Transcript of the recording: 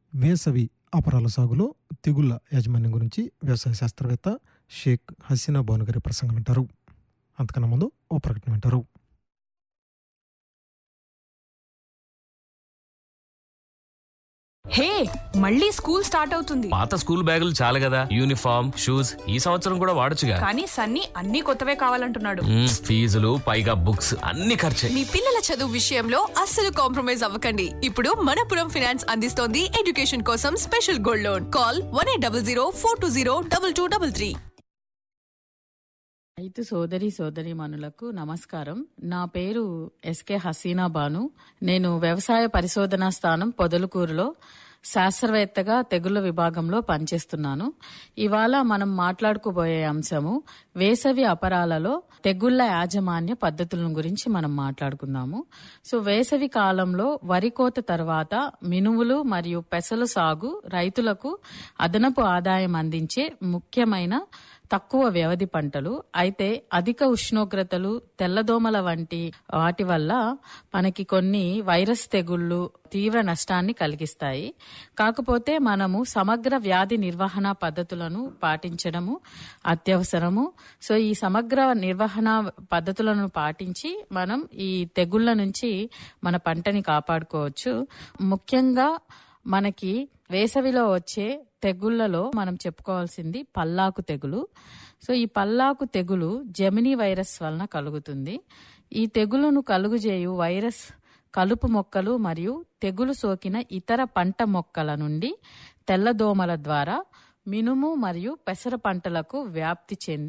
వేసవి అపరాల సాగులో తెగుళ్ల యాజమాన్యం గురించి వ్యవసాయ శాస్త్రవేత్త షేక్ హసీనా బాను గారి ప్రసంగం వింటారు అంతకన్నా ముందు ఓ ప్రకటన వింటారు హే మళ్ళీ స్కూల్ స్టార్ట్ అవుతుంది పాత స్కూల్ బ్యాగులు చాలు కదా యూనిఫామ్ షూస్ ఈ సంవత్సరం కూడా వాడొచ్చుగా కానీ సన్నీ అన్ని కొత్తవే కావాలంటున్నాడు మ్మ్, ఫీజులు పైగా బుక్స్ అన్ని ఖర్చే మీ పిల్లల చదువు విషయంలో అస్సలు కాంప్రమైజ్ అవ్వకండి ఇప్పుడు మనపురం ఫినాన్స్ అందిస్తోంది ఎడ్యుకేషన్ కోసం special gold loan call one eight double zero four two zero double two double three రైతు సోదరి సోదరీమణులకు నమస్కారం నా పేరు ఎస్కే హసీనా బాను నేను వ్యవసాయ పరిశోధనా స్థానం పొదలుకూరులో శాస్త్రవేత్తగా తెగుళ్ల విభాగంలో పనిచేస్తున్నాను ఇవాళ మనం మాట్లాడుకోబోయే అంశము వేసవి అపరాలలో తెగుళ్ల యాజమాన్య పద్ధతుల గురించి మనం మాట్లాడుకుందాము సో వేసవి కాలంలో వరి కోత తర్వాత మినుములు మరియు పెసలు సాగు రైతులకు అదనపు ఆదాయం అందించే ముఖ్యమైన తక్కువ వ్యవధి పంటలు అయితే అధిక ఉష్ణోగ్రతలు తెల్లదోమల వంటి వాటి వల్ల మనకి కొన్ని వైరస్ తెగుళ్లు తీవ్ర నష్టాన్ని కలిగిస్తాయి కాకపోతే మనము సమగ్ర వ్యాధి నిర్వహణ పద్ధతులను పాటించడము అత్యవసరము సో ఈ సమగ్ర నిర్వహణ పద్ధతులను పాటించి మనం ఈ తెగుళ్ల నుంచి మన పంటని కాపాడుకోవచ్చు ముఖ్యంగా మనకి వేసవిలో వచ్చే తెగుళ్లలో మనం చెప్పుకోవాల్సింది పల్లాకు తెగులు సో ఈ పల్లాకు తెగులు జెమినీ వైరస్ వలన కలుగుతుంది ఈ తెగులును కలుగుజేయు వైరస్ కలుపు మొక్కలు మరియు తెగులు సోకిన ఇతర పంట మొక్కల నుండి తెల్లదోమల ద్వారా మినుము మరియు పెసర పంటలకు వ్యాప్తి చెంది